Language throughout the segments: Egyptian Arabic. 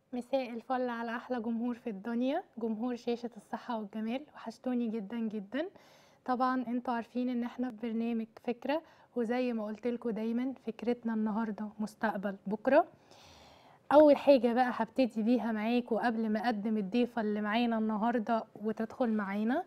مساء الفل على احلى جمهور في الدنيا جمهور شاشة الصحة والجمال وحشتوني جدا جدا طبعا انتوا عارفين ان احنا في برنامج فكرة وزي ما قلت لكم دايما فكرتنا النهاردة مستقبل بكرة اول حاجة بقى هبتدي بيها معاكم قبل ما اقدم الضيفة اللي معانا النهاردة وتدخل معانا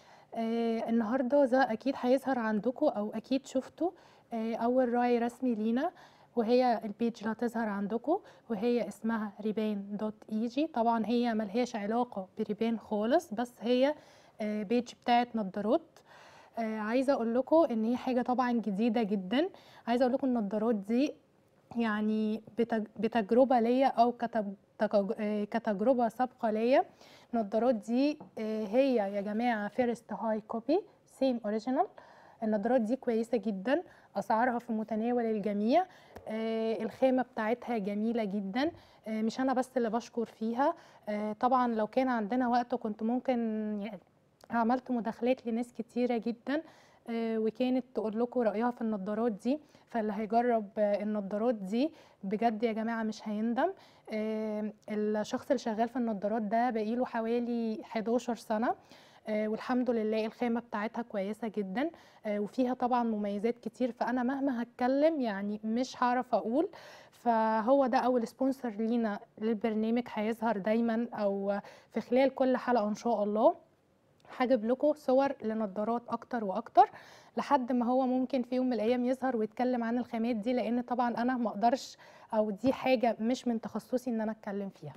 آه النهاردة ده اكيد هيظهر عندكم او اكيد شفتوا آه اول راعي رسمي لينا وهي البيج اللي هتظهر عندكم وهي اسمها ريبان دوت ايجي طبعا هي ملهاش علاقه بريبان خالص بس هي آه، بيج بتاعت نظارات آه، عايزه اقول لكم ان هي حاجه طبعا جديده جدا عايزه اقول لكم النظارات دي يعني بتج- بتجربه ليا او كتج- تج- آه، كتجربه سابقه ليا النظارات دي آه، هي يا جماعه فيرست هاي كوبي سيم اوريجينال النظارات دي كويسه جدا اسعارها في متناول الجميع آه، الخامه بتاعتها جميله جدا آه، مش انا بس اللي بشكر فيها آه، طبعا لو كان عندنا وقت كنت ممكن يعني عملت مداخلات لناس كتيره جدا آه، وكانت تقول لكم رايها في النضارات دي فاللي هيجرب آه، النضارات دي بجد يا جماعه مش هيندم آه، الشخص اللي شغال في النضارات ده بقيله حوالي 11 سنه آه، والحمد لله الخامه بتاعتها كويسه جدا آه، وفيها طبعا مميزات كتير فانا مهما هتكلم يعني مش هعرف اقول فهو ده اول سبونسر لينا للبرنامج هيظهر دايما او في خلال كل حلقه ان شاء الله هجيب لكم صور لنظارات اكتر واكتر لحد ما هو ممكن في يوم من الايام يظهر ويتكلم عن الخامات دي لان طبعا انا ما اقدرش او دي حاجه مش من تخصصي ان انا اتكلم فيها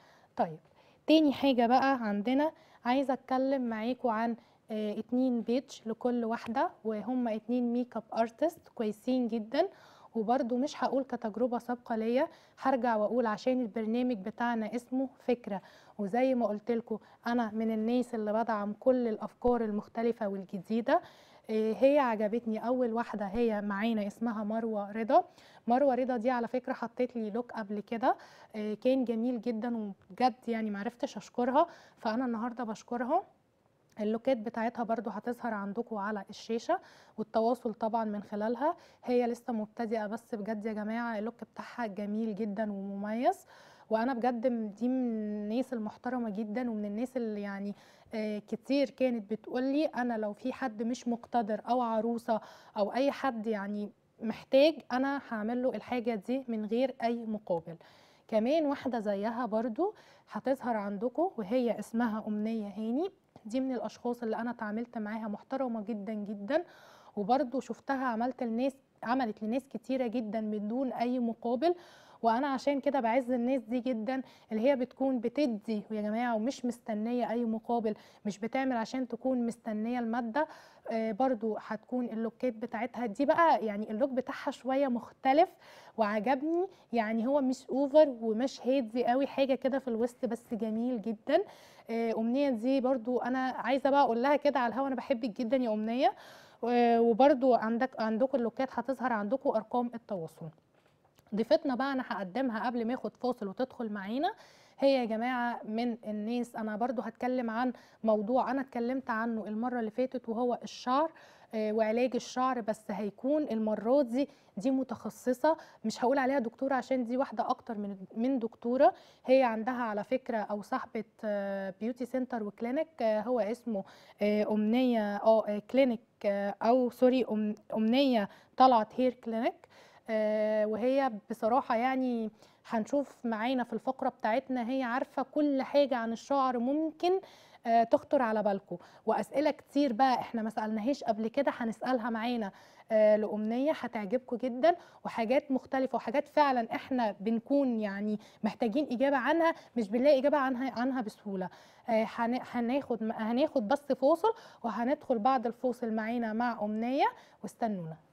طيب تاني حاجه بقى عندنا عايزه اتكلم معاكم عن آه، اتنين بيج لكل واحده وهم اتنين ميك اب ارتست كويسين جدا وبرده مش هقول كتجربه سابقه ليا هرجع واقول عشان البرنامج بتاعنا اسمه فكره وزي ما قلت لكم انا من الناس اللي بدعم كل الافكار المختلفه والجديده آه، هي عجبتني اول واحده هي معانا اسمها مروه رضا مروه رضا دي على فكره حطيت لي لوك قبل كده آه، كان جميل جدا وبجد يعني معرفتش اشكرها فانا النهارده بشكرها اللوكات بتاعتها برضو هتظهر عندكم على الشاشة والتواصل طبعا من خلالها هي لسه مبتدئة بس بجد يا جماعة اللوك بتاعها جميل جدا ومميز وانا بجد م- دي من الناس المحترمة جدا ومن الناس اللي يعني آه، كتير كانت بتقولي انا لو في حد مش مقتدر او عروسة او اي حد يعني محتاج انا هعمل له الحاجة دي من غير اي مقابل كمان واحدة زيها برضو هتظهر عندكم وهي اسمها أمنية هاني دي من الاشخاص اللي انا اتعاملت معاها محترمه جدا جدا وبرضو شفتها عملت لناس عملت لناس كتيره جدا من دون اي مقابل وانا عشان كده بعز الناس دي جدا اللي هي بتكون بتدي يا جماعه ومش مستنيه اي مقابل مش بتعمل عشان تكون مستنيه الماده آه برضو هتكون اللوكات بتاعتها دي بقى يعني اللوك بتاعها شويه مختلف وعجبني يعني هو مش اوفر ومش هادي قوي حاجه كده في الوسط بس جميل جدا آه، امنيه دي برضو انا عايزه بقى اقول لها كده على الهوا انا بحبك جدا يا امنيه و- وبرضو عندك عندكم اللوكات هتظهر عندكم ارقام التواصل ضيفتنا بقى انا هقدمها قبل ما ياخد فاصل وتدخل معانا هي يا جماعه من الناس انا برضو هتكلم عن موضوع انا اتكلمت عنه المره اللي فاتت وهو الشعر آه، وعلاج الشعر بس هيكون المره دي دي متخصصه مش هقول عليها دكتوره عشان دي واحده اكتر من من دكتوره هي عندها على فكره او صاحبه بيوتي سنتر وكلينيك آه، هو اسمه آه، امنيه اه آه، كلينيك آه، او سوري أم- امنيه طلعت هير كلينيك آه، وهي بصراحه يعني هنشوف معانا في الفقره بتاعتنا هي عارفه كل حاجه عن الشعر ممكن آه، تخطر على بالكم واسئله كتير بقى احنا ما سالناهاش قبل كده هنسالها معانا آه، لامنيه هتعجبكم جدا وحاجات مختلفه وحاجات فعلا احنا بنكون يعني محتاجين اجابه عنها مش بنلاقي اجابه عنها عنها بسهوله آه، هن- هناخد هناخد بس فاصل وهندخل بعد الفاصل معانا مع امنيه واستنونا